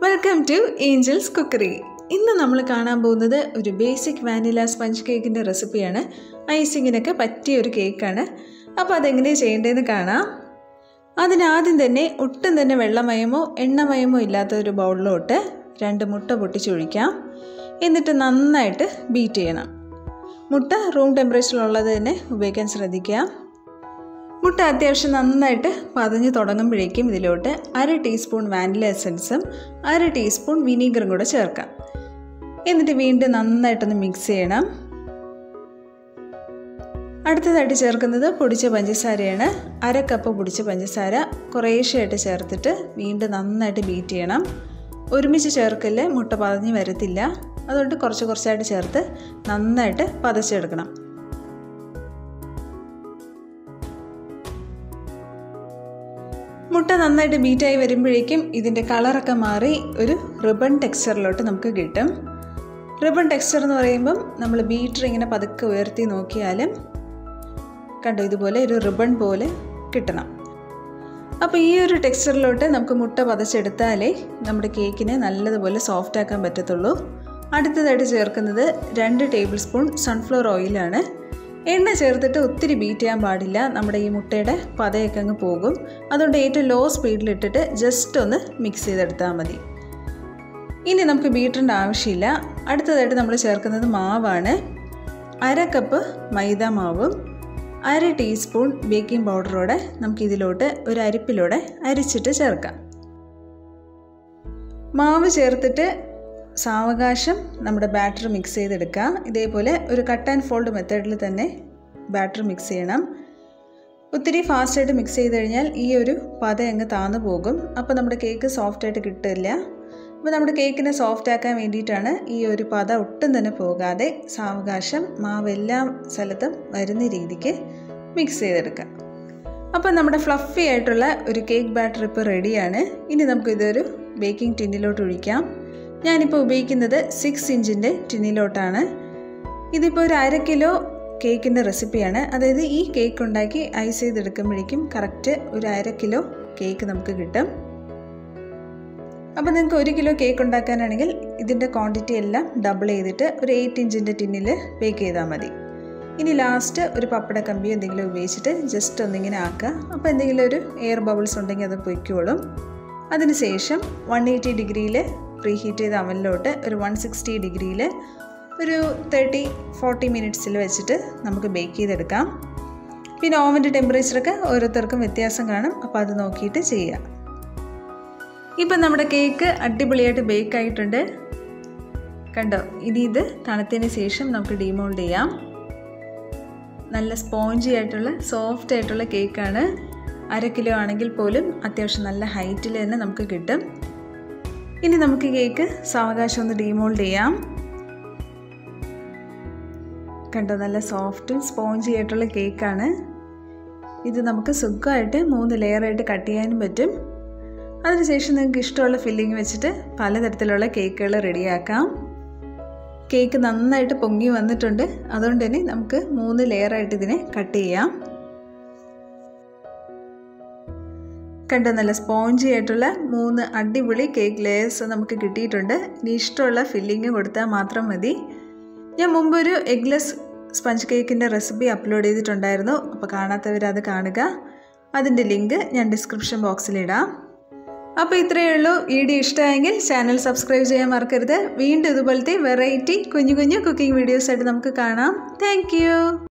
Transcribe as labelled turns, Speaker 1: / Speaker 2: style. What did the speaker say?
Speaker 1: welcome to Angeles cookery ഇന്ന് നമ്മൾ കാണാൻ പോകുന്നത് ഒരു ബേസിക് വാനില സ്പഞ്ച് കേക്കിൻ്റെ റെസിപ്പിയാണ് ഐസിങ്ങിനൊക്കെ പറ്റിയ ഒരു കേക്കാണ് അപ്പോൾ അതെങ്ങനെയാണ് ചെയ്യേണ്ടതെന്ന് കാണാം അതിനാദ്യം തന്നെ ഒട്ടും തന്നെ വെള്ളമയമോ എണ്ണമയമോ ഇല്ലാത്ത ഒരു ബൗളിലോട്ട് രണ്ട് മുട്ട പൊട്ടിച്ചൊഴിക്കാം എന്നിട്ട് നന്നായിട്ട് ബീറ്റ് ചെയ്യണം മുട്ട റൂം ടെമ്പറേച്ചറിലുള്ളത് തന്നെ ഉപയോഗിക്കാൻ ശ്രദ്ധിക്കുക മുട്ട അത്യാവശ്യം നന്നായിട്ട് പതഞ്ഞ് തുടങ്ങുമ്പോഴേക്കും ഇതിലോട്ട് അര ടീസ്പൂൺ വാനില എസൻസും അര ടീസ്പൂൺ വിനീഗറും കൂടെ ചേർക്കാം എന്നിട്ട് വീണ്ടും നന്നായിട്ടൊന്ന് മിക്സ് ചെയ്യണം അടുത്തതായിട്ട് ചേർക്കുന്നത് പൊടിച്ച പഞ്ചസാരയാണ് അര കപ്പ് പൊടിച്ച പഞ്ചസാര കുറേശ്ശെയായിട്ട് ചേർത്തിട്ട് വീണ്ടും നന്നായിട്ട് ബീറ്റ് ചെയ്യണം ഒരുമിച്ച് ചേർക്കല് മുട്ട പതഞ്ഞ് വരത്തില്ല അതുകൊണ്ട് കുറച്ച് കുറച്ചായിട്ട് ചേർത്ത് നന്നായിട്ട് പതച്ചെടുക്കണം മുട്ട നന്നായിട്ട് ബീറ്റായി വരുമ്പോഴേക്കും ഇതിൻ്റെ കളറൊക്കെ മാറി ഒരു റിബൺ ടെക്സ്ചറിലോട്ട് നമുക്ക് കിട്ടും റിബൺ ടെക്സ്ചർ എന്ന് പറയുമ്പം നമ്മൾ ബീറ്റർ ഇങ്ങനെ പതുക്കെ ഉയർത്തി നോക്കിയാലും കണ്ടോ ഇതുപോലെ ഒരു റിബൺ പോലെ കിട്ടണം അപ്പോൾ ഈ ഒരു ടെക്സ്ചറിലോട്ട് നമുക്ക് മുട്ട പതച്ചെടുത്താലേ നമ്മുടെ കേക്കിനെ നല്ലതുപോലെ സോഫ്റ്റ് ആക്കാൻ പറ്റത്തുള്ളൂ അടുത്തതായിട്ട് ചേർക്കുന്നത് രണ്ട് ടേബിൾ സ്പൂൺ സൺഫ്ലവർ ഓയിലാണ് എണ്ണ ചേർത്തിട്ട് ഒത്തിരി ബീറ്റ് ചെയ്യാൻ പാടില്ല നമ്മുടെ ഈ മുട്ടയുടെ പതയൊക്കെ അങ്ങ് പോകും അതുകൊണ്ട് ഏറ്റവും ലോ സ്പീഡിലിട്ടിട്ട് ജസ്റ്റ് ഒന്ന് മിക്സ് ചെയ്തെടുത്താൽ മതി ഇനി നമുക്ക് ബീറ്ററിൻ്റെ ആവശ്യമില്ല അടുത്തതായിട്ട് നമ്മൾ ചേർക്കുന്നത് മാവാണ് അര കപ്പ് മൈദ മാവും അര ടീസ്പൂൺ ബേക്കിംഗ് പൗഡറോടെ നമുക്കിതിലോട്ട് ഒരു അരിപ്പിലൂടെ അരിച്ചിട്ട് ചേർക്കാം മാവ് ചേർത്തിട്ട് സാവകാശം നമ്മുടെ ബാറ്റർ മിക്സ് ചെയ്തെടുക്കുക ഇതേപോലെ ഒരു കട്ട് ആൻഡ് ഫോൾഡ് മെത്തേഡിൽ തന്നെ ബാറ്റർ മിക്സ് ചെയ്യണം ഒത്തിരി ഫാസ്റ്റായിട്ട് മിക്സ് ചെയ്ത് കഴിഞ്ഞാൽ ഈ ഒരു പത അങ്ങ് താന്നു പോകും അപ്പോൾ നമ്മുടെ കേക്ക് സോഫ്റ്റായിട്ട് കിട്ടില്ല അപ്പോൾ നമ്മുടെ കേക്കിനെ സോഫ്റ്റ് ആക്കാൻ വേണ്ടിയിട്ടാണ് ഈ ഒരു പത ഒട്ടും തന്നെ പോകാതെ സാവകാശം മാവ് എല്ലാ സ്ഥലത്തും വരുന്ന രീതിക്ക് മിക്സ് ചെയ്തെടുക്കുക അപ്പോൾ നമ്മുടെ ഫ്ലഫി ആയിട്ടുള്ള ഒരു കേക്ക് ബാറ്റർ ഇപ്പോൾ റെഡിയാണ് ഇനി നമുക്കിതൊരു ബേക്കിംഗ് ടിന്നിലോട്ട് ഒഴിക്കാം ഞാനിപ്പോൾ ഉപയോഗിക്കുന്നത് സിക്സ് ഇഞ്ചിൻ്റെ ടിന്നിലോട്ടാണ് ഇതിപ്പോൾ ഒരു അര കിലോ കേക്കിൻ്റെ റെസിപ്പിയാണ് അതായത് ഈ കേക്ക് ഉണ്ടാക്കി ഐസ് ചെയ്തെടുക്കുമ്പോഴേക്കും കറക്റ്റ് ഒരു അര കിലോ കേക്ക് നമുക്ക് കിട്ടും അപ്പോൾ നിങ്ങൾക്ക് ഒരു കിലോ കേക്ക് ഉണ്ടാക്കാനാണെങ്കിൽ ഇതിൻ്റെ ക്വാണ്ടിറ്റി എല്ലാം ഡബിൾ ചെയ്തിട്ട് ഒരു എയ്റ്റ് ഇഞ്ചിൻ്റെ ടിന്നിൽ ബേക്ക് ചെയ്താൽ മതി ഇനി ലാസ്റ്റ് ഒരു പപ്പട കമ്പി എന്തെങ്കിലും ഉപയോഗിച്ചിട്ട് ജസ്റ്റ് ഒന്നിങ്ങനെ ആക്കുക അപ്പോൾ എന്തെങ്കിലും ഒരു എയർ ബബിൾസ് ഉണ്ടെങ്കിൽ അത് പൊയ്ക്കോളും അതിനുശേഷം വൺ എയ്റ്റി ഡിഗ്രിയിൽ പ്രീ ഹീറ്റ് ചെയ്ത അവനിലോട്ട് ഒരു വൺ സിക്സ്റ്റി ഡിഗ്രിയിൽ ഒരു തേർട്ടി ഫോർട്ടി മിനിറ്റ്സിൽ വെച്ചിട്ട് നമുക്ക് ബേക്ക് ചെയ്തെടുക്കാം പിന്നെ ഓവൻ്റെ ടെമ്പറേച്ചറൊക്കെ ഓരോരുത്തർക്കും വ്യത്യാസം കാണും അപ്പോൾ അത് നോക്കിയിട്ട് ചെയ്യാം ഇപ്പം നമ്മുടെ കേക്ക് അടിപൊളിയായിട്ട് ബേക്ക് ആയിട്ടുണ്ട് കണ്ടോ ഇനി ഇത് തണുത്തതിന് ശേഷം നമുക്ക് ഡിമോൾഡ് ചെയ്യാം നല്ല സ്പോഞ്ചി ആയിട്ടുള്ള സോഫ്റ്റ് ആയിട്ടുള്ള കേക്കാണ് അര കിലോ ആണെങ്കിൽ പോലും അത്യാവശ്യം നല്ല ഹൈറ്റിൽ തന്നെ നമുക്ക് കിട്ടും ഇനി നമുക്ക് കേക്ക് സാവകാശം ഒന്ന് ഡീമോൾഡ് ചെയ്യാം കണ്ടോ നല്ല സോഫ്റ്റും സ്പോഞ്ചി ആയിട്ടുള്ള കേക്കാണ് ഇത് നമുക്ക് സുഖമായിട്ട് മൂന്ന് ലെയറായിട്ട് കട്ട് ചെയ്യാനും പറ്റും അതിനുശേഷം നിങ്ങൾക്ക് ഇഷ്ടമുള്ള ഫില്ലിങ് വെച്ചിട്ട് പലതരത്തിലുള്ള കേക്കുകൾ റെഡിയാക്കാം കേക്ക് നന്നായിട്ട് പൊങ്ങി വന്നിട്ടുണ്ട് അതുകൊണ്ട് തന്നെ നമുക്ക് മൂന്ന് ലെയറായിട്ട് ഇതിനെ കട്ട് ചെയ്യാം കണ്ട നല്ല സ്പോഞ്ചി ആയിട്ടുള്ള മൂന്ന് അടിപൊളി കേക്ക് ലെയേഴ്സ് നമുക്ക് കിട്ടിയിട്ടുണ്ട് ഇനി ഇഷ്ടമുള്ള ഫില്ലിങ് കൊടുത്താൽ മാത്രം മതി ഞാൻ മുമ്പൊരു എഗ്ലെസ് സ്പഞ്ച് കേക്കിൻ്റെ റെസിപ്പി അപ്ലോഡ് ചെയ്തിട്ടുണ്ടായിരുന്നു അപ്പോൾ കാണാത്തവർ അത് കാണുക അതിൻ്റെ ലിങ്ക് ഞാൻ ഡിസ്ക്രിപ്ഷൻ ബോക്സിലിടാം അപ്പോൾ ഇത്രയേ ഉള്ളൂ വീഡിയോ ഇഷ്ടമായെങ്കിൽ ചാനൽ സബ്സ്ക്രൈബ് ചെയ്യാൻ മറക്കരുത് വീണ്ടും ഇതുപോലത്തെ വെറൈറ്റി കുഞ്ഞു കുഞ്ഞു കുക്കിംഗ് വീഡിയോസായിട്ട് നമുക്ക് കാണാം താങ്ക്